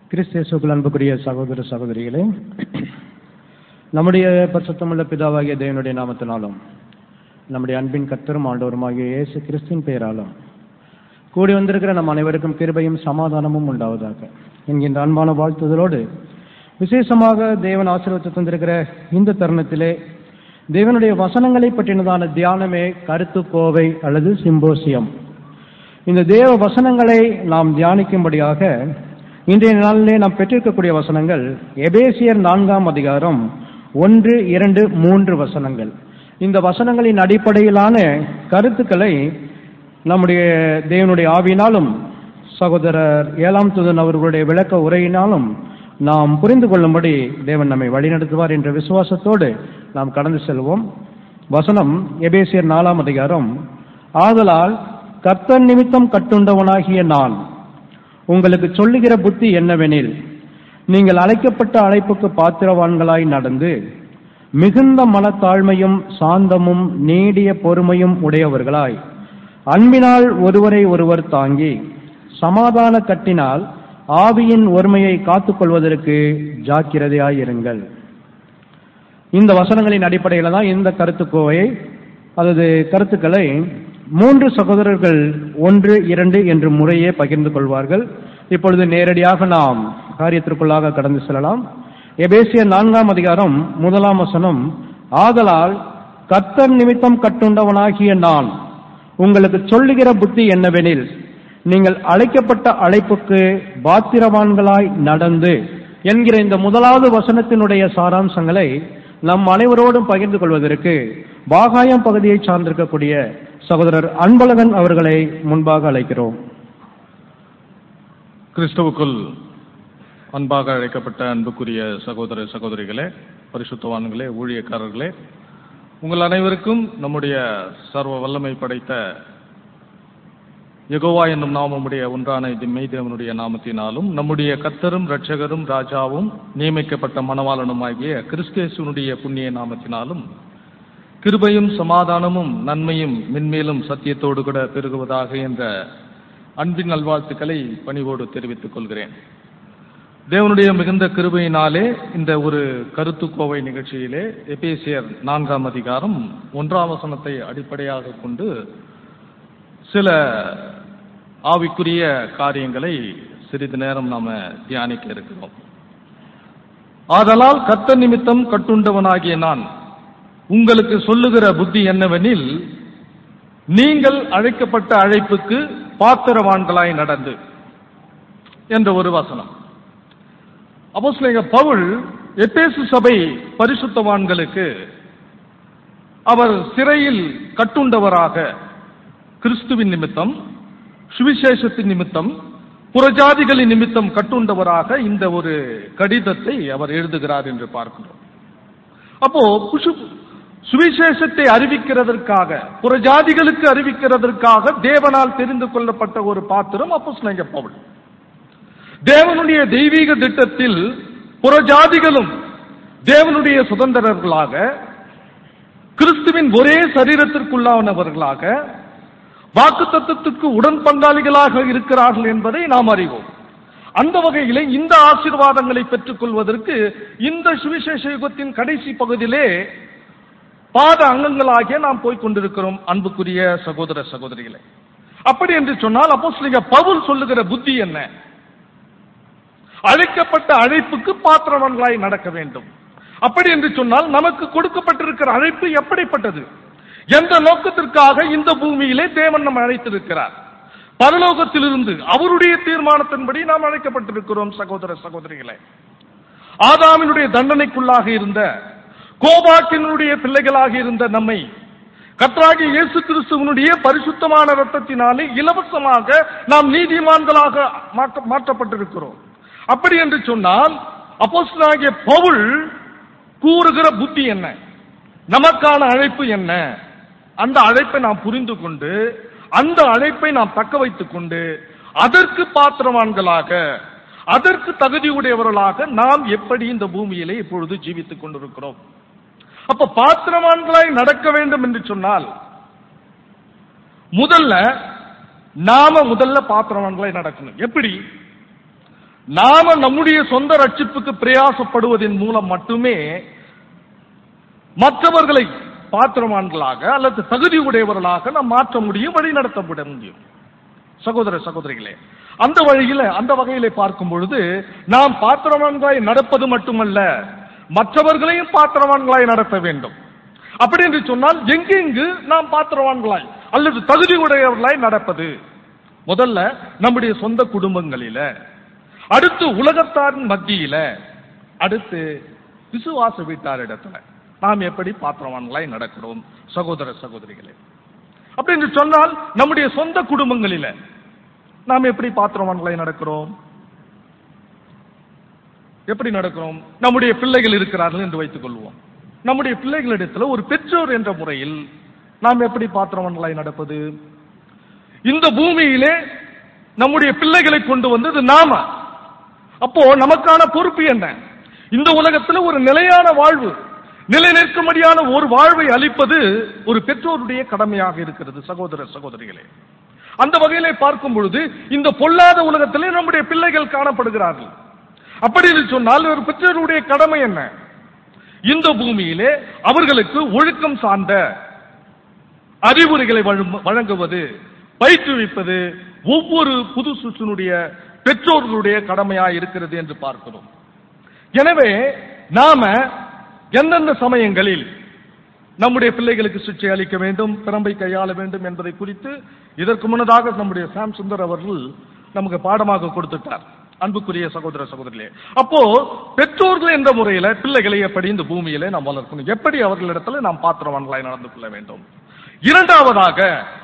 கிறிஸ்தேசுக்குள் அன்புக்குரிய சகோதர சகோதரிகளே நம்முடைய பரிசுத்தமுள்ள பிதாவாகிய தேவனுடைய நாமத்தினாலும் நம்முடைய அன்பின் கர்த்தரும் ஆண்டவருமாகிய இயேசு கிறிஸ்துவின் பெயராலும் கூடி வந்திருக்கிற நம் அனைவருக்கும் கிருபையும் சமாதானமும் உண்டாவதாக என்கின்ற அன்பான வாழ்த்துதலோடு விசேஷமாக தேவன் ஆசீர்வதித்து தந்திருக்கிற இந்த தருணத்திலே தேவனுடைய வசனங்களை பற்றினதான தியானமே கருத்து கோவை அல்லது சிம்போசியம் இந்த தேவ வசனங்களை நாம் தியானிக்கும்படியாக இன்றைய நாளிலே நாம் பெற்றிருக்கக்கூடிய வசனங்கள் எபேசியர் நான்காம் அதிகாரம் ஒன்று இரண்டு மூன்று வசனங்கள் இந்த வசனங்களின் அடிப்படையிலான கருத்துக்களை நம்முடைய தேவனுடைய ஆவியினாலும் சகோதரர் ஏழாம் துதன் அவர்களுடைய விளக்க உரையினாலும் நாம் புரிந்து கொள்ளும்படி தேவன் நம்மை வழிநடத்துவார் என்ற விசுவாசத்தோடு நாம் கடந்து செல்வோம் வசனம் எபேசியர் நாலாம் அதிகாரம் ஆதலால் கர்த்தர் நிமித்தம் கட்டுண்டவனாகிய நான் உங்களுக்கு சொல்லுகிற புத்தி என்னவெனில் நீங்கள் அழைக்கப்பட்ட அழைப்புக்கு பாத்திரவான்களாய் நடந்து மிகுந்த மனத்தாழ்மையும் சாந்தமும் நீடிய பொறுமையும் உடையவர்களாய் அன்பினால் ஒருவரை ஒருவர் தாங்கி சமாதான கட்டினால் ஆவியின் ஒருமையை காத்துக்கொள்வதற்கு ஜாக்கிரதையாயிருங்கள் இந்த வசனங்களின் அடிப்படையில் தான் இந்த கருத்துக்கோவை அல்லது கருத்துக்களை மூன்று சகோதரர்கள் ஒன்று இரண்டு என்று முறையே பகிர்ந்து கொள்வார்கள் இப்பொழுது நேரடியாக நாம் காரியத்திற்குள்ளாக கடந்து செல்லலாம் எபேசிய நான்காம் அதிகாரம் முதலாம் வசனம் ஆதலால் கர்த்தர் நிமித்தம் கட்டுண்டவனாகிய நான் உங்களுக்கு சொல்லுகிற புத்தி என்னவெனில் நீங்கள் அழைக்கப்பட்ட அழைப்புக்கு பாத்திரவான்களாய் நடந்து என்கிற இந்த முதலாவது வசனத்தினுடைய சாராம்சங்களை நம் அனைவரோடும் பகிர்ந்து கொள்வதற்கு பாகாயம் பகுதியை சார்ந்திருக்கக்கூடிய சகோதரர் அன்பழகன் அவர்களை முன்பாக அழைக்கிறோம் கிறிஸ்துவுக்குள் அன்பாக அழைக்கப்பட்ட அன்புக்குரிய சகோதர சகோதரிகளே பரிசுத்தவான்களே ஊழியக்காரர்களே உங்கள் அனைவருக்கும் நம்முடைய சர்வ வல்லமை படைத்த யெகோவா என்னும் நாமமுடைய ஒன்றான இது மெய்தேவனுடைய நாமத்தினாலும் நம்முடைய கத்தரும் இரட்சகரும் ராஜாவும் நியமிக்கப்பட்ட மணவாளனுமாகிய கிறிஸ்தேசுனுடைய புண்ணிய நாமத்தினாலும் கிருபையும் சமாதானமும் நன்மையும் மென்மேலும் சத்தியத்தோடு கூட பெருகுவதாக என்ற அன்பின் நல்வாழ்த்துக்களை பணிவோடு தெரிவித்துக் கொள்கிறேன் தேவனுடைய மிகுந்த கிருபையினாலே இந்த ஒரு கருத்துக்கோவை நிகழ்ச்சியிலே எபேசியர் நான்காம் அதிகாரம் ஒன்றாம் வசனத்தை அடிப்படையாக கொண்டு சில ஆவிக்குரிய காரியங்களை சிறிது நேரம் நாம தியானிக்க இருக்கிறோம் ஆதலால் கத்த நிமித்தம் கட்டுண்டவனாகிய நான் உங்களுக்கு சொல்லுகிற புத்தி என்னவெனில் நீங்கள் அழைக்கப்பட்ட அழைப்புக்கு பாத்திரவான்களாய் நடந்து என்ற ஒரு வசனம் அப்போ பவுல் எபேசு சபை பரிசுத்தவான்களுக்கு அவர் சிறையில் கட்டுண்டவராக கிறிஸ்துவின் நிமித்தம் சுவிசேஷத்தின் நிமித்தம் புறஜாதிகளின் நிமித்தம் கட்டுண்டவராக இந்த ஒரு கடிதத்தை அவர் எழுதுகிறார் என்று பார்க்கிறோம் அப்போ குஷு சுவிசேஷத்தை அறிவிக்கிறதற்காக புறஜாதிகளுக்கு அறிவிக்கிறதற்காக தேவனால் தெரிந்து கொள்ளப்பட்ட ஒரு பாத்திரம் அப்போ பவுல் தேவனுடைய தெய்வீக திட்டத்தில் புறஜாதிகளும் தேவனுடைய சுதந்திரர்களாக கிறிஸ்துவின் ஒரே சரீரத்திற்குள்ளானவர்களாக வாக்கு தத்துவத்துக்கு உடன் பங்காளிகளாக இருக்கிறார்கள் என்பதை நாம் அறிவோம் அந்த வகையிலே இந்த ஆசீர்வாதங்களை பெற்றுக் கொள்வதற்கு இந்த சுவிசேஷ யுகத்தின் கடைசி பகுதியிலே பாத அங்கங்களாகிய நாம் போய் கொண்டிருக்கிறோம் அன்புக்குரிய சகோதர சகோதரிகளை அப்படி என்று சொன்னால் அப்போ பவுல் சொல்லுகிற புத்தி என்ன அழைக்கப்பட்ட அழைப்புக்கு பாத்திரவன்களாய் நடக்க வேண்டும் அப்படி என்று சொன்னால் நமக்கு கொடுக்கப்பட்டிருக்கிற அழைப்பு எப்படிப்பட்டது எந்த நோக்கத்திற்காக இந்த பூமியிலே தேவன் நம்ம அழைத்திருக்கிறார் பரலோகத்திலிருந்து அவருடைய தீர்மானத்தின்படி நாம் அழைக்கப்பட்டிருக்கிறோம் சகோதர சகோதரிகளை ஆதாமினுடைய தண்டனைக்குள்ளாக இருந்த கோபாக்கினுடைய பிள்ளைகளாக இருந்த நம்மை கத்ராகி இயேசு கிறிஸ்துவனுடைய பரிசுத்தமான ரத்தத்தினாலே இலவசமாக நாம் நீதிமான்களாக மாற்றப்பட்டிருக்கிறோம் அப்படி என்று சொன்னால் அப்போஸ்தலனாகிய பவுல் கூறுகிற புத்தி என்ன நமக்கான அழைப்பு என்ன அந்த அழைப்பை நாம் புரிந்து கொண்டு அந்த அழைப்பை நாம் தக்க வைத்துக் கொண்டு அதற்கு பாத்திரவான்களாக அதற்கு தகுதியுடையவர்களாக நாம் எப்படி இந்த பூமியிலே இப்பொழுது ஜீவித்துக் கொண்டிருக்கிறோம் அப்ப பாத்திரவான்களாய் நடக்க வேண்டும் என்று சொன்னால் முதல்ல நாம முதல்ல பாத்திரவான்களாய் நடக்கணும் எப்படி நாம நம்முடைய சொந்த ரட்சிப்புக்கு பிரயாசப்படுவதன் மூலம் மட்டுமே மற்றவர்களை பாத்திரவான்களாக அல்லது தகுதி உடையவர்களாக நாம் மாற்ற முடியும் வழி நடத்தப்பட முடியும் சகோதர சகோதரிகளே அந்த வழியில அந்த வகையிலே பார்க்கும் பொழுது நாம் பாத்திரவான்களாய் நடப்பது மட்டுமல்ல மற்றவர்களையும் பாத்திரவான்களாய் நடத்த வேண்டும் அப்படி என்று சொன்னால் எங்கெங்கு நாம் பாத்திரவான்களாய் அல்லது தகுதி உடையவர்களாய் நடப்பது முதல்ல நம்முடைய சொந்த குடும்பங்களில அடுத்து உலகத்தாரின் மத்தியில அடுத்து விசுவாச வீட்டாரிடத்துல நாம் எப்படி பாத்திரவான்களாய் நடக்கிறோம் சகோதர சகோதரிகளே அப்படி என்று சொன்னால் நம்முடைய சொந்த குடும்பங்களில நாம் எப்படி பாத்திரவான்களாய் நடக்கிறோம் எப்படி நடக்கிறோம் நம்முடைய பிள்ளைகள் இருக்கிறார்கள் என்று வைத்துக் கொள்வோம் நம்முடைய பிள்ளைகளிடத்துல ஒரு பெற்றோர் என்ற முறையில் நாம் எப்படி பாத்திரவான்களாய் நடப்பது இந்த பூமியிலே நம்முடைய பிள்ளைகளை கொண்டு வந்தது நாம அப்போ நமக்கான பொறுப்பு என்ன இந்த உலகத்துல ஒரு நிலையான வாழ்வு நிலை நிற்கும்படியான ஒரு வாழ்வை அளிப்பது ஒரு பெற்றோருடைய கடமையாக இருக்கிறது சகோதர சகோதரிகளே அந்த வகையிலே பார்க்கும் பொழுது இந்த பொல்லாத உலகத்திலே நம்முடைய பிள்ளைகள் காணப்படுகிறார்கள் அப்படி என்று சொன்னால் ஒரு பெற்றோருடைய கடமை என்ன இந்த பூமியிலே அவர்களுக்கு ஒழுக்கம் சார்ந்த அறிவுரைகளை வழங்கு- வழங்குவது பயிற்றுவிப்பது ஒவ்வொரு புது சுற்றினுடைய பெற்றோர்களுடைய கடமையாய் இருக்கிறது என்று பார்க்கிறோம் எனவே நாம எந்தெந்த சமயங்களில் நம்முடைய பிள்ளைகளுக்கு சிகிச்சை அளிக்க வேண்டும் பிறம்பை கையாள வேண்டும் என்பதை குறித்து இதற்கு முன்னதாக நம்முடைய சாம் சுந்தர் அவர்கள் நமக்கு பாடமாக கொடுத்துட்டார் அன்புக்குரிய சகோதர சகோதரிகளே அப்போ பெற்றோர்கள் என்ற முறையில பிள்ளைகளை எப்படி இந்த பூமியிலே நாம் வளர்க்கணும் எப்படி அவர்களிடத்துல நாம் பாத்திரவான்களாய் நடந்து கொள்ள வேண்டும் இரண்டாவதாக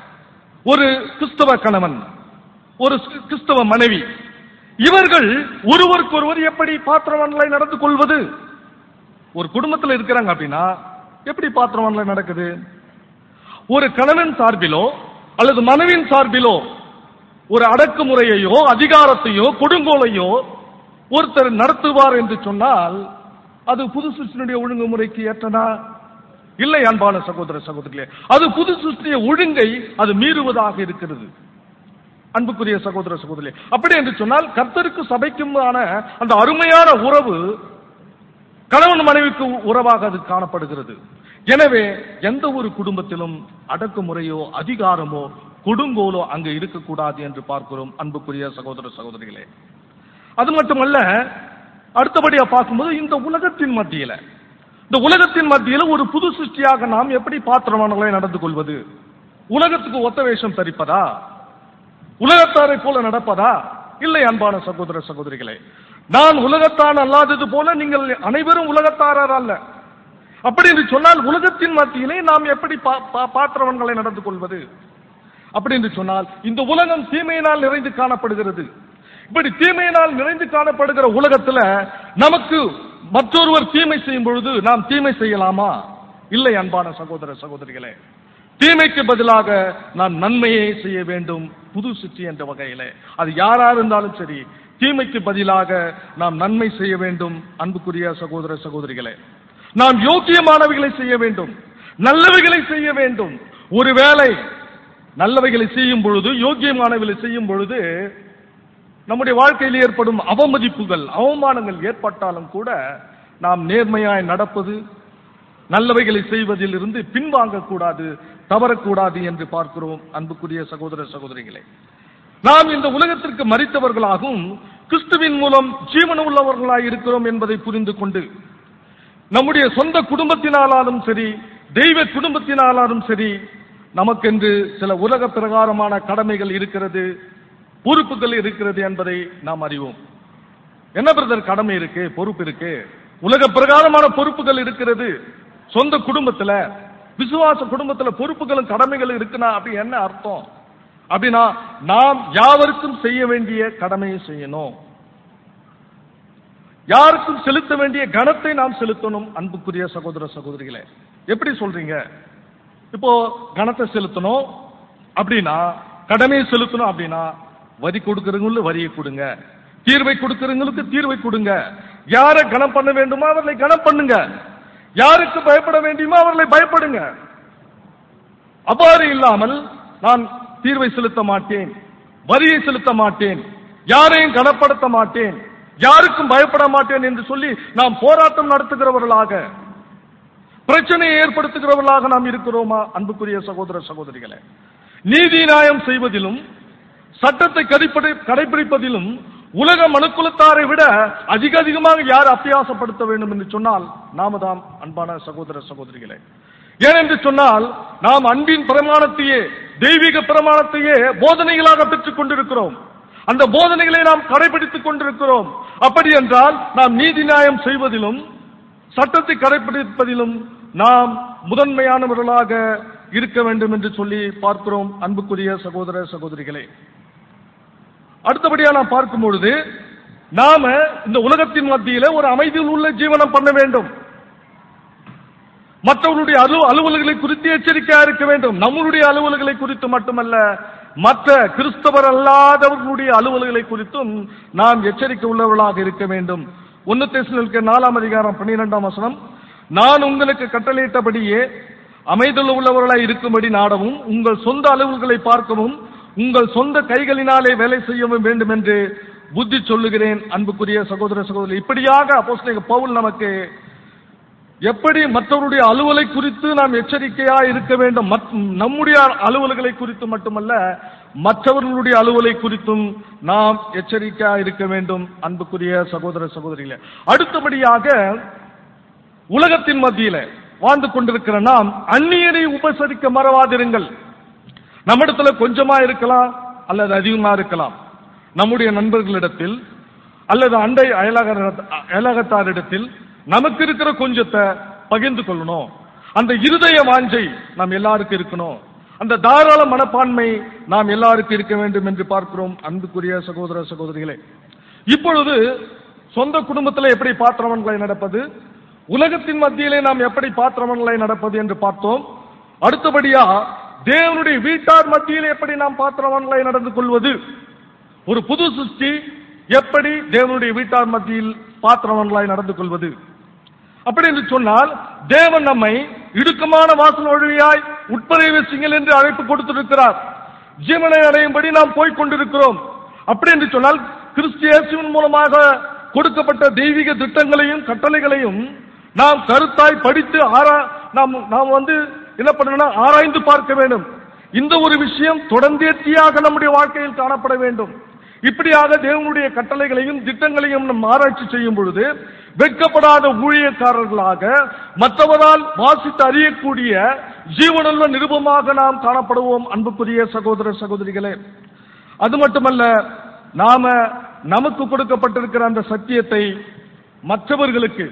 ஒரு கிறிஸ்தவ கணவன் ஒரு கிறிஸ்தவ மனைவி இவர்கள் ஒருவருக்கொருவர் எப்படி பாத்திரவான்களாய் நடந்து கொள்வது ஒரு குடும்பத்தில் இருக்கிறாங்க அப்படின்னா எப்படி பாத்திரவான்களாய் நடக்குது ஒரு கணவன் சார்பிலோ அல்லது மனைவின் சார்பிலோ ஒரு அடக்குமுறையையோ அதிகாரத்தையோ கொடுங்கோலையோ ஒருத்தர் நடத்துவார் என்று சொன்னால் அது புது சிருஷ்டினுடைய ஒழுங்குமுறைக்கு ஏற்றனா இல்லை அன்பான சகோதர சகோதரிகளே அது புது சிருஷ்டிய ஒழுங்கை அது மீறுவதாக இருக்கிறது அன்புக்குரிய சகோதர சகோதரி அப்படி என்று சொன்னால் கர்த்தருக்கு சபைக்குமான அந்த அருமையான உறவு கணவன் மனைவிக்கு உறவாக அது காணப்படுகிறது எனவே எந்த ஒரு குடும்பத்திலும் அடக்குமுறையோ அதிகாரமோ கொடுங்கோலோ அங்கு இருக்கக்கூடாது என்று பார்க்கிறோம் அன்புக்குரிய சகோதர சகோதரிகளே அது மட்டுமல்ல அடுத்தபடியா பார்க்கும்போது இந்த உலகத்தின் மத்தியில இந்த உலகத்தின் மத்தியில ஒரு புது சிருஷ்டியாக நாம் எப்படி பாத்திரமானவர்களை நடந்து கொள்வது உலகத்துக்கு ஒத்த வேஷம் தரிப்பதா உலகத்தாரை போல நடப்பதா இல்லை அன்பான சகோதர சகோதரிகளே நான் உலகத்தான் அல்லாதது போல நீங்கள் அனைவரும் உலகத்தாரர் அல்ல அப்படி என்று சொன்னால் உலகத்தின் மத்தியிலே நாம் எப்படி பா- பா- பாத்திரவன்களை நடந்து கொள்வது அப்படி என்று சொன்னால் இந்த உலகம் தீமையினால் நிறைந்து காணப்படுகிறது இப்படி தீமையினால் நிறைந்து காணப்படுகிற உலகத்துல நமக்கு மற்றொருவர் தீமை செய்யும் பொழுது நாம் தீமை செய்யலாமா இல்லை அன்பான சகோதர சகோதரிகளே தீமைக்கு பதிலாக நாம் நன்மையை செய்ய வேண்டும் புது சிற்றி என்ற வகையிலே அது யாரா இருந்தாலும் சரி தீமைக்கு பதிலாக நாம் நன்மை செய்ய வேண்டும் அன்புக்குரிய சகோதர சகோதரிகளே நாம் யோக்கியமானவைகளை செய்ய வேண்டும் நல்லவைகளை செய்ய வேண்டும் ஒருவேளை நல்லவைகளை செய்யும் பொழுது யோக்கியமானவைகளை செய்யும் பொழுது நம்முடைய வாழ்க்கையில் ஏற்படும் அவமதிப்புகள் அவமானங்கள் ஏற்பட்டாலும் கூட நாம் நேர்மையாய் நடப்பது நல்லவைகளை செய்வதில் இருந்து பின்வாங்கக்கூடாது தவறக்கூடாது என்று பார்க்கிறோம் அன்புக்குரிய சகோதர சகோதரிகளே நாம் இந்த உலகத்திற்கு மறித்தவர்களாகவும் கிறிஸ்துவின் மூலம் ஜீவன உள்ளவர்களாய் இருக்கிறோம் என்பதை புரிந்து கொண்டு நம்முடைய சொந்த குடும்பத்தினாலும் சரி தெய்வ குடும்பத்தினாலும் சரி நமக்கென்று சில உலக பிரகாரமான கடமைகள் இருக்கிறது பொறுப்புகள் இருக்கிறது என்பதை நாம் அறிவோம் என்ன பிரதர் கடமை இருக்கு பொறுப்பு இருக்கு உலக பிரகாரமான பொறுப்புகள் இருக்கிறது சொந்த குடும்பத்துல விசுவாச குடும்பத்துல பொறுப்புகளும் கடமைகளும் இருக்குன்னா அப்படி என்ன அர்த்தம் அப்படின்னா நாம் யாவருக்கும் செய்ய வேண்டிய கடமையை செய்யணும் யாருக்கும் செலுத்த வேண்டிய கணத்தை நாம் செலுத்தணும் அன்புக்குரிய சகோதர சகோதரிகளே எப்படி சொல்றீங்க இப்போ கணத்தை செலுத்தணும் அப்படின்னா கடமையை செலுத்தணும் அப்படின்னா வரி கொடுக்கறவங்களுக்கு வரியை கொடுங்க தீர்வை கொடுக்கறவங்களுக்கு தீர்வை கொடுங்க யாரை கணம் பண்ண வேண்டுமோ அவர்களை கணம் பண்ணுங்க யாருக்கு பயப்பட வேண்டுமோ அவர்களை பயப்படுங்க அவ்வாறு இல்லாமல் நான் தீர்வை செலுத்த மாட்டேன் வரியை செலுத்த மாட்டேன் யாரையும் கனப்படுத்த மாட்டேன் யாருக்கும் பயப்பட மாட்டேன் என்று சொல்லி நாம் போராட்டம் நடத்துகிறவர்களாக பிரச்சனையை ஏற்படுத்துகிறவர்களாக நாம் இருக்கிறோமா அன்புக்குரிய சகோதர சகோதரிகளே நீதி நியாயம் செய்வதிலும் சட்டத்தை கடைப்பிடி கடைபிடிப்பதிலும் உலக மனுக்குலத்தாரை விட அதிக அதிகமாக யார் அப்பியாசப்படுத்த வேண்டும் என்று சொன்னால் நாம தான் அன்பான சகோதர சகோதரிகளே ஏனென்று சொன்னால் நாம் அன்பின் பிரமாணத்தையே தெய்வீக பிரமாணத்தையே போதனைகளாக பெற்றுக் கொண்டிருக்கிறோம் அந்த போதனைகளை நாம் கடைபிடித்துக் கொண்டிருக்கிறோம் அப்படி என்றால் நாம் நீதி நியாயம் செய்வதிலும் சட்டத்தை கடைபிடிப்பதிலும் நாம் முதன்மையானவர்களாக இருக்க வேண்டும் என்று சொல்லி பார்க்கிறோம் அன்புக்குரிய சகோதர சகோதரிகளே அடுத்தபடியா நாம் பார்க்கும் பொழுது நாம இந்த உலகத்தின் மத்தியில ஒரு அமைதியில் உள்ள ஜீவனம் பண்ண வேண்டும் மற்றவர்களுடைய அலு அலுவல்களை குறித்து எச்சரிக்கையா இருக்க வேண்டும் நம்மளுடைய அலுவல்களை குறித்து மட்டுமல்ல மற்ற கிறிஸ்தவர் அல்லாதவர்களுடைய அலுவல்களை குறித்தும் நாம் எச்சரிக்கை உள்ளவர்களாக இருக்க வேண்டும் ஒன்னு தேசங்களுக்கு நாலாம் அதிகாரம் பன்னிரெண்டாம் வசனம் நான் உங்களுக்கு கட்டளையிட்டபடியே அமைதல் உள்ளவர்களாய் இருக்கும்படி நாடவும் உங்கள் சொந்த அலுவல்களை பார்க்கவும் உங்கள் சொந்த கைகளினாலே வேலை செய்யவும் வேண்டும் என்று புத்தி சொல்லுகிறேன் அன்புக்குரிய சகோதர சகோதரி இப்படியாக அப்போஸ்தலனாகிய பவுல் நமக்கு எப்படி மற்றவருடைய அலுவலை குறித்து நாம் எச்சரிக்கையா இருக்க வேண்டும் மத்- நம்முடைய அலுவல்களை குறித்து மட்டுமல்ல மற்றவர்களுடைய அலுவலை குறித்தும் நாம் எச்சரிக்கையா இருக்க வேண்டும் அன்புக்குரிய சகோதர சகோதரிகளே அடுத்தபடியாக உலகத்தின் மத்தியில வாழ்ந்து கொண்டிருக்கிற நாம் அந்நியரை உபசரிக்க மறவாதிருங்கள் நம்மிடத்துல கொஞ்சமா இருக்கலாம் அல்லது அதிகமா இருக்கலாம் நம்முடைய நண்பர்களிடத்தில் அல்லது அண்டை அயலக அயலகத்தாரிடத்தில் நமக்கு இருக்கிற கொஞ்சத்தை பகிர்ந்து கொள்ளணும் அந்த இருதய வாஞ்சை நாம் எல்லாருக்கும் இருக்கணும் அந்த தாராள மனப்பான்மை நாம் எல்லாருக்கும் இருக்க வேண்டும் என்று பார்க்கிறோம் அன்புக்குரிய சகோதர சகோதரிகளே இப்பொழுது சொந்த குடும்பத்தில் எப்படி பாத்திரவன்களை நடப்பது உலகத்தின் மத்தியிலே நாம் எப்படி பாத்திரவன்களை நடப்பது என்று பார்த்தோம் அடுத்தபடியா தேவனுடைய வீட்டார் மத்தியில் எப்படி நாம் பாத்திரவான்களை நடந்து கொள்வது ஒரு புது சிருஷ்டி எப்படி தேவனுடைய வீட்டார் மத்தியில் பாத்திரவான்களாய் நடந்து கொள்வது அப்படி என்று சொன்னால் தேவன் நம்மை இடுக்கமான வாசல் வழியாய் உட்பிரவேசிங்கள் என்று அழைப்பு கொடுத்திருக்கிறார் ஜீவனை அடையும்படி நாம் போய்க் கொண்டிருக்கிறோம் அப்படி என்று சொன்னால் கிறிஸ்து இயேசுவின் மூலமாக கொடுக்கப்பட்ட தெய்வீக திட்டங்களையும் கட்டளைகளையும் நாம் கருத்தாய் படித்து ஆரா நாம் நாம் வந்து என்ன பண்ணணும்னா ஆராய்ந்து பார்க்க வேண்டும் இந்த ஒரு விஷயம் தொடர்ந்தேர்ச்சியாக நம்முடைய வாழ்க்கையில் காணப்பட வேண்டும் இப்படியாக தேவனுடைய கட்டளைகளையும் திட்டங்களையும் நம் ஆராய்ச்சி செய்யும் பொழுது வெட்கப்படாத ஊழியக்காரர்களாக மற்றவரால் வாசித்து அறியக்கூடிய ஜீவனுள்ள நிருபமாக நாம் காணப்படுவோம் அன்புக்குரிய சகோதர சகோதரிகளே அது மட்டுமல்ல நாம நமக்கு கொடுக்கப்பட்டிருக்கிற அந்த சத்தியத்தை மற்றவர்களுக்கு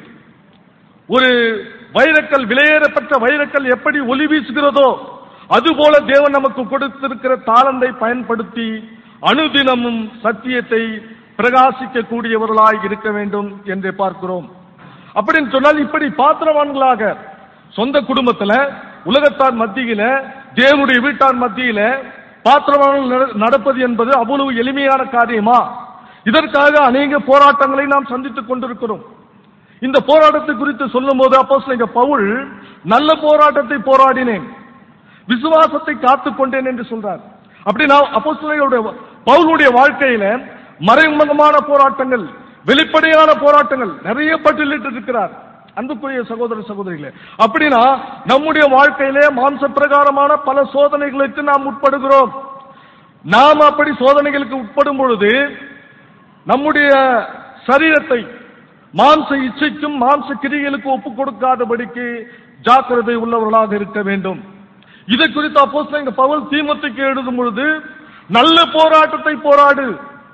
ஒரு வைரக்கல் விலையேறப்பட்ட வைரக்கல் எப்படி ஒளி வீசுகிறதோ அதுபோல தேவன் நமக்கு கொடுத்திருக்கிற தாளந்தை பயன்படுத்தி அனுதினமும் சத்தியத்தை பிரகாசிக்க கூடியவர்களாய் இருக்க வேண்டும் என்று பார்க்கிறோம் அப்படின்னு சொன்னால் இப்படி பாத்திரவான்களாக சொந்த குடும்பத்துல உலகத்தார் மத்தியில தேவனுடைய வீட்டார் மத்தியில பாத்திரவான்கள் நட- நடப்பது என்பது அவ்வளவு எளிமையான காரியமா இதற்காக அநேக போராட்டங்களை நாம் சந்தித்துக் கொண்டிருக்கிறோம் இந்த போராட்டத்தை குறித்து சொல்லும் போது அப்போ பவுல் நல்ல போராட்டத்தை போராடினேன் விசுவாசத்தை காத்துக் கொண்டேன் என்று சொல்றார் அப்படின்னா அப்போஸ்தலர்களுடைய பவுலுடைய வாழ்க்கையில மறைமுகமான போராட்டங்கள் வெளிப்படையான போராட்டங்கள் நிறைய பட்டியலிட்டு இருக்கிறார் அன்புக்குரிய சகோதர சகோதரிகளே அப்படின்னா நம்முடைய வாழ்க்கையிலே மாம்ச பிரகாரமான பல சோதனைகளுக்கு நாம் உட்படுகிறோம் நாம் அப்படி சோதனைகளுக்கு உட்படும் பொழுது நம்முடைய சரீரத்தை மாம்ச இச்சைக்கும் மாம்ச கிரிகளுக்கு ஒப்புக் கொடுக்காதபடிக்கு ஜாக்கிரதை உள்ளவர்களாக இருக்க வேண்டும் இதை குறித்து அப்போ பவுல் தீமத்துக்கு எழுதும் பொழுது நல்ல போராட்டத்தை போராடு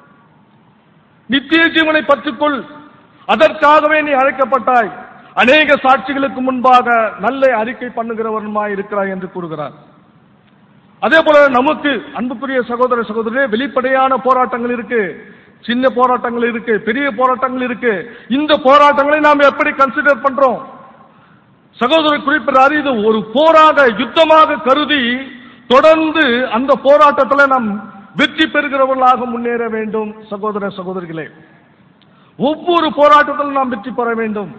நித்திய ஜீவனை பற்றுக்கொள் அதற்காகவே நீ அழைக்கப்பட்டாய் அநேக சாட்சிகளுக்கு முன்பாக நல்ல அறிக்கை பண்ணுகிறவனுமாய் இருக்கிறாய் என்று கூறுகிறார் அதே போல நமக்கு அன்புக்குரிய சகோதர சகோதரே வெளிப்படையான போராட்டங்கள் இருக்கு சின்ன போராட்டங்கள் இருக்கு பெரிய போராட்டங்கள் இருக்கு இந்த போராட்டங்களை நாம் எப்படி கன்சிடர் பண்றோம் சகோதரர் குறிப்பிடாரு இது ஒரு போராக யுத்தமாக கருதி தொடர்ந்து அந்த போராட்டத்துல நாம் வெற்றி பெறுகிறவர்களாக முன்னேற வேண்டும் சகோதர சகோதரிகளே ஒவ்வொரு போராட்டத்திலும் நாம் வெற்றி பெற வேண்டும்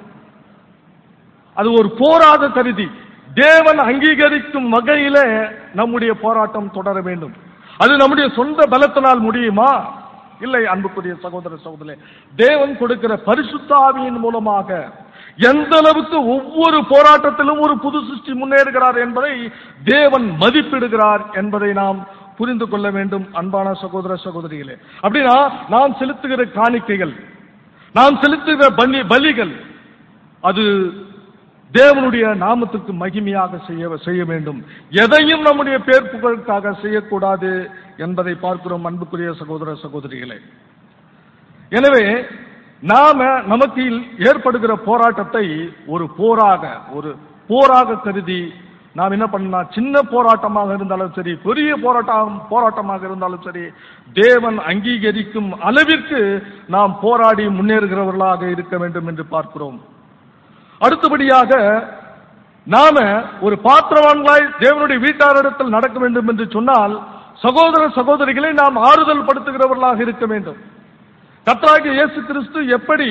அது ஒரு போராக கருதி தேவன் அங்கீகரிக்கும் வகையில நம்முடைய போராட்டம் தொடர வேண்டும் அது நம்முடைய சொந்த பலத்தினால் முடியுமா இல்லை அன்புக்குரிய சகோதர சகோதரே தேவன் கொடுக்கிற பரிசுத்தாவியின் மூலமாக எந்த அளவுக்கு ஒவ்வொரு போராட்டத்திலும் ஒரு புது சிருஷ்டி முன்னேறுகிறார் என்பதை தேவன் மதிப்பிடுகிறார் என்பதை நாம் புரிந்து கொள்ள வேண்டும் அன்பான சகோதர சகோதரிகளே அப்படின்னா நாம் செலுத்துகிற காணிக்கைகள் நாம் செலுத்துகிற பலி பலிகள் அது தேவனுடைய நாமத்துக்கு மகிமையாக செய்ய செய்ய வேண்டும் எதையும் நம்முடைய பேர் புகழுக்காக செய்யக்கூடாது என்பதை பார்க்கிறோம் அன்புக்குரிய சகோதர சகோதரிகளே எனவே நாம நமக்கு ஏற்படுகிற போராட்டத்தை ஒரு போராக ஒரு போராக கருதி நாம் என்ன பண்ணலாம் சின்ன போராட்டமாக இருந்தாலும் சரி பெரிய போராட்டம் போராட்டமாக இருந்தாலும் சரி தேவன் அங்கீகரிக்கும் அளவிற்கு நாம் போராடி முன்னேறுகிறவர்களாக இருக்க வேண்டும் என்று பார்க்கிறோம் அடுத்தபடியாக நாம ஒரு பாத்திரவான்களாய் தேவனுடைய வீட்டாரிடத்தில் நடக்க வேண்டும் என்று சொன்னால் சகோதர சகோதரிகளை நாம் ஆறுதல் படுத்துகிறவர்களாக இருக்க வேண்டும் கர்த்தராகிய இயேசு கிறிஸ்து எப்படி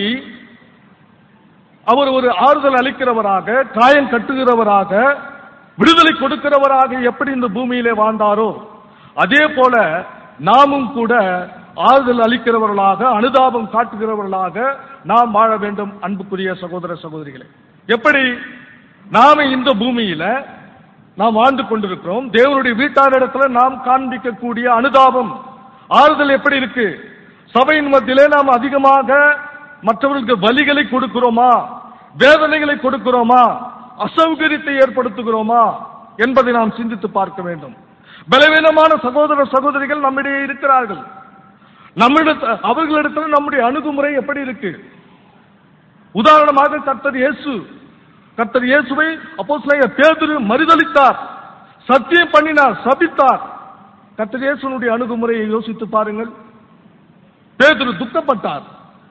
அவர் ஒரு ஆறுதல் அளிக்கிறவராக காயம் கட்டுகிறவராக விடுதலை கொடுக்கிறவராக எப்படி இந்த பூமியிலே வாழ்ந்தாரோ அதே போல நாமும் கூட ஆறுதல் அளிக்கிறவர்களாக அனுதாபம் காட்டுகிறவர்களாக நாம் வாழ வேண்டும் அன்புக்குரிய சகோதர சகோதரிகளே எப்படி நாம இந்த பூமியில நாம் வாழ்ந்து கொண்டிருக்கிறோம் தேவனுடைய வீட்டாரிடத்துல நாம் காண்பிக்கக்கூடிய அனுதாபம் ஆறுதல் எப்படி இருக்கு சபையின் மத்தியிலே நாம் அதிகமாக மற்றவர்களுக்கு வலிகளை கொடுக்கிறோமா வேதனைகளை கொடுக்கிறோமா அசௌகரியத்தை ஏற்படுத்துகிறோமா என்பதை நாம் சிந்தித்து பார்க்க வேண்டும் பலவீனமான சகோதர சகோதரிகள் நம்மிடையே இருக்கிறார்கள் நம்மிடத்த அவர்களிடத்தில் நம்முடைய அணுகுமுறை எப்படி இருக்கு உதாரணமாக கர்த்தர் இயேசு கர்த்தர் இயேசுவை அப்போஸ்தலனாகிய பேதுரு மறுதலித்தார் சத்தியம் பண்ணினார் சபித்தார் கர்த்தர் இயேசுனுடைய அணுகுமுறையை யோசித்து பாருங்கள் பேதுரு துக்கப்பட்டார்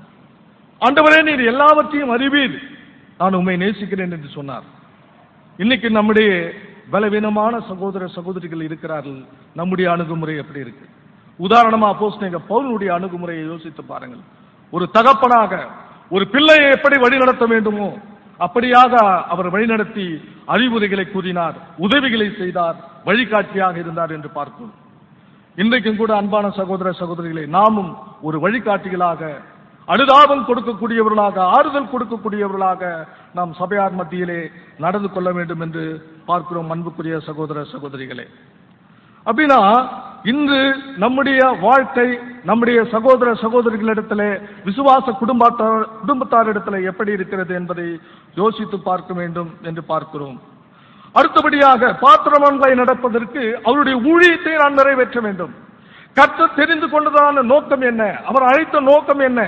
ஆண்டவரே நீர் எல்லாவற்றையும் அறிவீர் நான் உண்மை நேசிக்கிறேன் என்று சொன்னார் இன்னைக்கு நம்முடைய பலவீனமான சகோதர சகோதரிகள் இருக்கிறார்கள் நம்முடைய அணுகுமுறை எப்படி இருக்கு உதாரணமா அப்போஸ்தலனாகிய பவுலுடைய அணுகுமுறையை யோசித்து பாருங்கள் ஒரு தகப்பனாக ஒரு பிள்ளையை எப்படி வழிநடத்த வேண்டுமோ அப்படியாக அவர் வழிநடத்தி அறிவுரைகளை கூறினார் உதவிகளை செய்தார் வழிகாட்டியாக இருந்தார் என்று பார்க்கிறோம் இன்றைக்கும் கூட அன்பான சகோதர சகோதரிகளை நாமும் ஒரு வழிகாட்டிகளாக அனுதாபம் கொடுக்கக்கூடியவர்களாக ஆறுதல் கொடுக்கக்கூடியவர்களாக நாம் சபையார் மத்தியிலே நடந்து கொள்ள வேண்டும் என்று பார்க்கிறோம் அன்புக்குரிய சகோதர சகோதரிகளே அப்படின்னா இன்று நம்முடைய வாழ்க்கை நம்முடைய சகோதர சகோதரிகளிடத்திலே விசுவாச குடும்பத்தார் குடும்பத்தாரிடத்திலே எப்படி இருக்கிறது என்பதை யோசித்து பார்க்க வேண்டும் என்று பார்க்கிறோம் அடுத்தபடியாக பாத்திரவான்களை நடப்பதற்கு அவருடைய ஊழியத்தை நான் நிறைவேற்ற வேண்டும் கர்த்தர் தெரிந்து கொண்டதான நோக்கம் என்ன அவர் அழைத்த நோக்கம் என்ன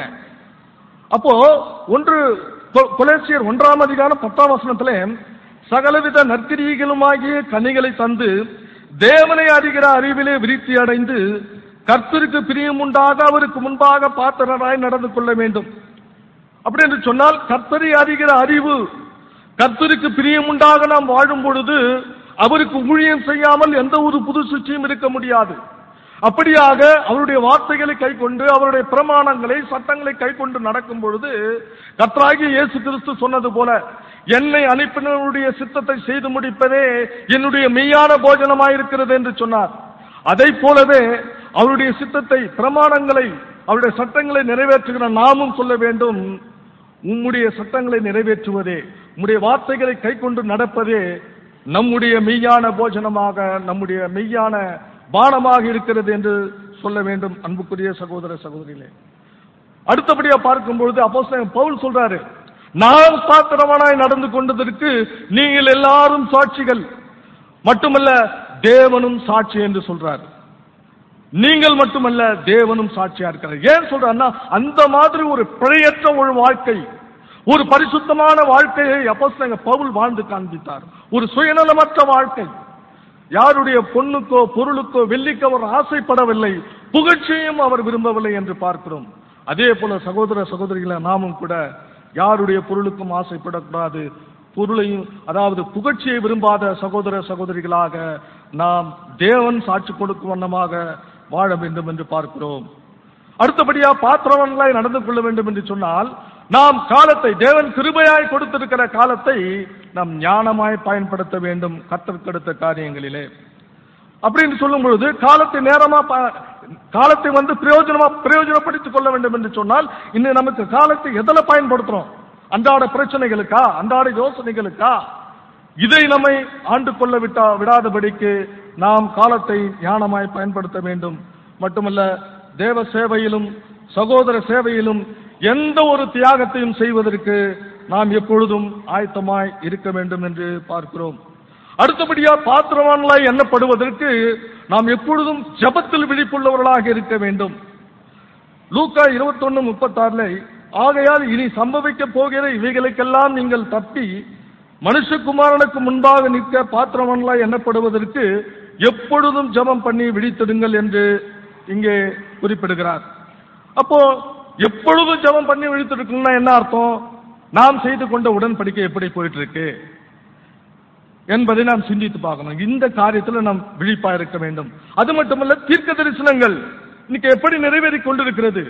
அப்போ ஒன்று கொ- கொலேசியர் ஒன்றாம் அதிகாரம் பத்தாம் வசனத்திலே சகலவித நற்கிரிகளுமாகிய கனிகளை தந்து தேவனை அறிகிற அறிவிலே விருத்தி அடைந்து கர்த்தருக்கு பிரியம் உண்டாக அவருக்கு முன்பாக பாத்திரராய் நடந்து கொள்ள வேண்டும் அப்படி என்று சொன்னால் கர்த்தரை அறிகிற அறிவு கர்த்தருக்கு பிரியம் உண்டாக நாம் வாழும் பொழுது அவருக்கு ஊழியம் செய்யாமல் எந்த ஒரு புது சுற்றியும் இருக்க முடியாது அப்படியாக அவருடைய வார்த்தைகளை கைக்கொண்டு அவருடைய பிரமாணங்களை சட்டங்களை கைக்கொண்டு நடக்கும் பொழுது கர்த்தராகிய இயேசு கிறிஸ்து சொன்னது போல என்னை அனுப்பினருடைய சித்தத்தை செய்து முடிப்பதே என்னுடைய மெய்யான போஜனமாயிருக்கிறது என்று சொன்னார் அதை போலவே அவருடைய சித்தத்தை பிரமாணங்களை அவருடைய சட்டங்களை நிறைவேற்றுகிற நாமும் சொல்ல வேண்டும் உம்முடைய சட்டங்களை நிறைவேற்றுவதே உம்முடைய வார்த்தைகளை கைக்கொண்டு நடப்பதே நம்முடைய மெய்யான போஜனமாக நம்முடைய மெய்யான பானமாக இருக்கிறது என்று சொல்ல வேண்டும் அன்புக்குரிய சகோதர சகோதரிகளே அடுத்தபடியா பார்க்கும் பொழுது அப்போஸ்தலன் பவுல் சொல்றாரு நான் பாத்திரமானாய் நடந்து கொண்டதற்கு நீங்கள் எல்லாரும் சாட்சிகள் மட்டுமல்ல தேவனும் சாட்சி என்று சொல்றாரு நீங்கள் மட்டுமல்ல தேவனும் சாட்சியா இருக்கிறார் ஏன் சொல்றாருன்னா அந்த மாதிரி ஒரு பிழையற்ற ஒரு வாழ்க்கை ஒரு பரிசுத்தமான வாழ்க்கையை அப்போஸ்தலங்க பவுல் வாழ்ந்து காண்பித்தார் ஒரு சுயநலமற்ற வாழ்க்கை யாருடைய பொண்ணுக்கோ பொருளுக்கோ வெள்ளிக்கோ அவர் ஆசைப்படவில்லை புகழ்ச்சியும் அவர் விரும்பவில்லை என்று பார்க்கிறோம் அதே போல சகோதர சகோதரிகளை நாமும் கூட யாருடைய பொருளுக்கும் ஆசைப்படக்கூடாது பொருளையும் அதாவது புகழ்ச்சியை விரும்பாத சகோதர சகோதரிகளாக நாம் தேவன் சாட்சி கொடுக்கும் வண்ணமாக வாழ வேண்டும் என்று பார்க்கிறோம் அடுத்தபடியா பாத்திரவன்களாய் நடந்து கொள்ள வேண்டும் என்று சொன்னால் நாம் காலத்தை தேவன் கிருபையாய் கொடுத்திருக்கிற காலத்தை நாம் ஞானமாய் பயன்படுத்த வேண்டும் கத்தற்கெடுத்த காரியங்களிலே அப்படின்னு சொல்லும் பொழுது காலத்தை நேரமா ப- காலத்தை வந்து பிரயோஜனமா பிரயோஜனப்படுத்திக் கொள்ள வேண்டும் என்று சொன்னால் இன்னும் நமக்கு காலத்தை எதில பயன்படுத்துறோம் அன்றாட பிரச்சனைகளுக்கா அன்றாட யோசனைகளுக்கா இதை நம்மை ஆண்டு கொள்ள விட்டா விடாதபடிக்கு நாம் காலத்தை ஞானமாய் பயன்படுத்த வேண்டும் மட்டுமல்ல தேவ சேவையிலும் சகோதர சேவையிலும் எந்த ஒரு தியாகத்தையும் செய்வதற்கு நாம் எப்பொழுதும் ஆயத்தமாய் இருக்க வேண்டும் என்று பார்க்கிறோம் அடுத்தபடியா பாத்திரவான்களாய் எண்ணப்படுவதற்கு நாம் எப்பொழுதும் ஜெபத்தில் விழிப்புள்ளவர்களாக இருக்க வேண்டும் லூக்கா இருபத்தொன்னு முப்பத்தாறுல ஆகையால் இனி சம்பவிக்க போகிற இவைகளுக்கெல்லாம் நீங்கள் தப்பி மனுஷகுமாரனுக்கு முன்பாக நிற்க பாத்திரவான்களாய் எண்ணப்படுவதற்கு எப்பொழுதும் ஜெபம் பண்ணி விழித்திடுங்கள் என்று இங்கே குறிப்பிடுகிறார் அப்போ எப்பொழுதும் ஜெபம் பண்ணி விழித்திருக்கணும்னா என்ன அர்த்தம் நாம் செய்து கொண்ட உடன்படிக்கை எப்படி போயிட்டு இருக்கு என்பதை நாம் சிந்தித்து பார்க்கணும் இந்த காரியத்தில் நாம் விழிப்பா இருக்க வேண்டும் அது மட்டுமல்ல தீர்க்க தரிசனங்கள் இன்னைக்கு எப்படி நிறைவேறிக் கொண்டிருக்கிறது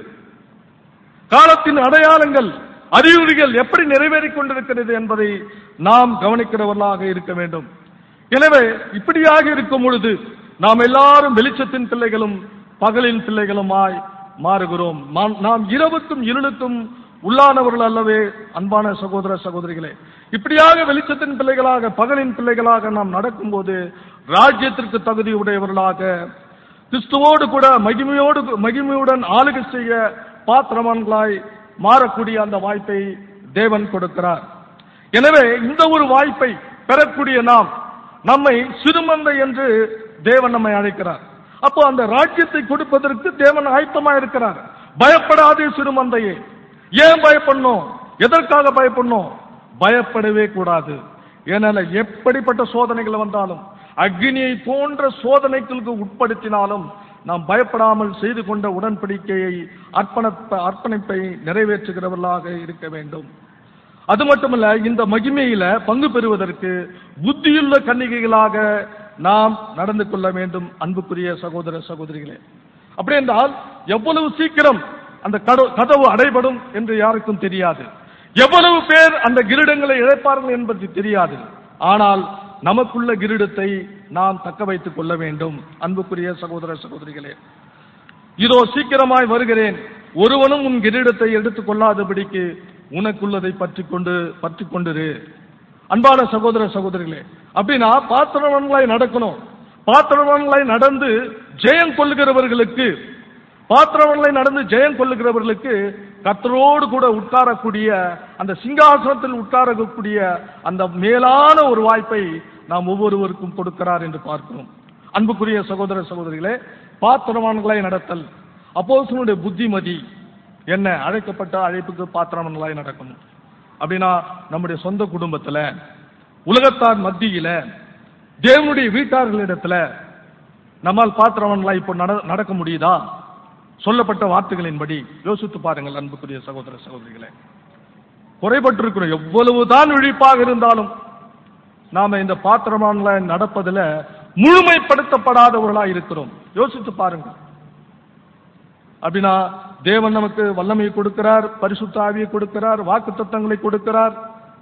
காலத்தின் அடையாளங்கள் அறிகுறிகள் எப்படி நிறைவேறிக் கொண்டிருக்கிறது என்பதை நாம் கவனிக்கிறவர்களாக இருக்க வேண்டும் எனவே இப்படியாக இருக்கும் பொழுது நாம் எல்லாரும் வெளிச்சத்தின் பிள்ளைகளும் பகலின் பிள்ளைகளுமாய் மாறுகிறோம் நாம்- நாம் இரவுக்கும் இருளுக்கும் உள்ளானவர்கள் அல்லவே அன்பான சகோதர சகோதரிகளே இப்படியாக வெளிச்சத்தின் பிள்ளைகளாக பகலின் பிள்ளைகளாக நாம் நடக்கும்போது ராஜ்யத்திற்கு தகுதி உடையவர்களாக கிறிஸ்துவோடு கூட மகிமையோடு மகிமையுடன் ஆளுகை செய்ய பாத்திரவான்களாய் மாறக்கூடிய அந்த வாய்ப்பை தேவன் கொடுக்கிறார் எனவே இந்த ஒரு வாய்ப்பை பெறக்கூடிய நாம் நம்மை சிறுமந்தை என்று தேவன் நம்மை அழைக்கிறார் அப்போ அந்த ராஜ்யத்தை கொடுப்பதற்கு தேவன் ஆயத்தமா இருக்கிறார் பயப்படாதே சிறுமந்தையே ஏன் பயப்படணும் எதற்காக பயப்படணும் பயப்படவே கூடாது ஏனால எப்படிப்பட்ட சோதனைகள் வந்தாலும் அக்னியை போன்ற சோதனைகளுக்கு உட்படுத்தினாலும் நாம் பயப்படாமல் செய்து கொண்ட உடன்படிக்கையை அர்ப்பண அர்ப்பணிப்பை நிறைவேற்றுகிறவர்களாக இருக்க வேண்டும் அது மட்டுமல்ல இந்த மகிமையில பங்கு பெறுவதற்கு புத்தியுள்ள கன்னிகைகளாக நாம் நடந்து கொள்ள வேண்டும் அன்புக்குரிய சகோதர சகோதரிகளே அப்படி என்றால் எவ்வளவு சீக்கிரம் அந்த கட- கதவு அடைபடும் என்று யாருக்கும் தெரியாது எவ்வளவு பேர் அந்த கிரீடங்களை இழப்பார்கள் என்பது தெரியாது ஆனால் நமக்குள்ள கிரீடத்தை நாம் தக்க வைத்துக் கொள்ள வேண்டும் அன்புக்குரிய சகோதர சகோதரிகளே இதோ சீக்கிரமாய் வருகிறேன் ஒருவனும் உன் கிரீடத்தை எடுத்துக் கொள்ளாதபடிக்கு உனக்குள்ளதை பற்றி கொண்டு பற்றி கொண்டிரு அன்பான சகோதர சகோதரிகளே அப்படின்னா பாத்திரவான்களாய் நடக்கணும் பாத்திரவான்களாய் நடந்து ஜெயம் கொள்ளுகிறவர்களுக்கு பாத்திரவான்களாய் நடந்து ஜெயம் கொள்ளுகிறவர்களுக்கு கர்த்தரோடு கூட உட்காரக்கூடிய அந்த சிங்காசனத்தில் உட்காரக்கூடிய அந்த மேலான ஒரு வாய்ப்பை நாம் ஒவ்வொருவருக்கும் கொடுக்கிறார் என்று பார்க்கிறோம் அன்புக்குரிய சகோதர சகோதரிகளே பாத்திரவான்களாய் நடத்தல் அப்போஸ்தலனுடைய புத்திமதி என்ன அழைக்கப்பட்ட அழைப்புக்கு பாத்திரவான்களாய் நடக்கணும் அப்படின்னா நம்முடைய சொந்த குடும்பத்துல உலகத்தார் மத்தியில தேவனுடைய வீட்டார்களிடத்துல நம்மால் பாத்திரவான்களாய் இப்போ நட- நடக்க முடியுதா சொல்லப்பட்ட வார்த்தைகளின்படி யோசித்து பாருங்கள் அன்புக்குரிய சகோதர சகோதரிகளே குறைபட்டிருக்கிறோம் எவ்வளவுதான் விழிப்பாக இருந்தாலும் நாம இந்த பாத்திரமான்களை நடப்பதுல முழுமைப்படுத்தப்படாதவர்களா இருக்கிறோம் யோசித்து பாருங்க அப்படின்னா தேவன் நமக்கு வல்லமையை கொடுக்கிறார் பரிசுத்த ஆவியை கொடுக்கிறார் வாக்கு தத்தங்களை கொடுக்கிறார்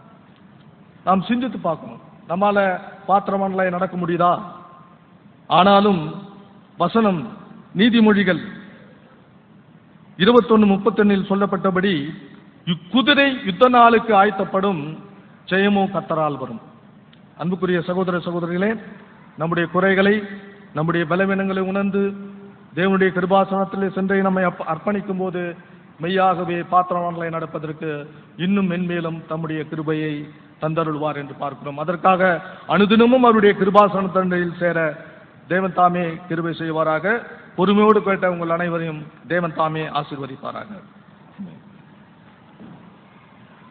நாம் சிந்தித்து பார்க்கணும் நம்மால பாத்திரமான்களை நடக்க முடியுதா ஆனாலும் வசனம் நீதிமொழிகள் இருபத்தொன்னு முப்பத்தொன்னில் சொல்லப்பட்டபடி இக்குதிரை யுத்த நாளுக்கு ஆயத்தப்படும் ஜெயமோ கத்தரால் வரும் அன்புக்குரிய சகோதர சகோதரிகளே நம்முடைய குறைகளை நம்முடைய பலவீனங்களை உணர்ந்து தேவனுடைய கிருபாசனத்திலே சென்று நம்மை அர்ப்ப- அர்ப்பணிக்கும் போது மெய்யாகவே பாத்திரவான்களை நடப்பதற்கு இன்னும் மென்மேலும் தம்முடைய கிருபையை தந்தருள்வார் என்று பார்க்கிறோம் அதற்காக அனுதினமும் அவருடைய கிருபாசனத்தண்டையில் சேர தேவன் தாமே கிருபை செய்வாராக பொறுமையோடு கேட்ட உங்கள் அனைவரையும் தேவன் தாமே ஆசீர்வதிப்பாராக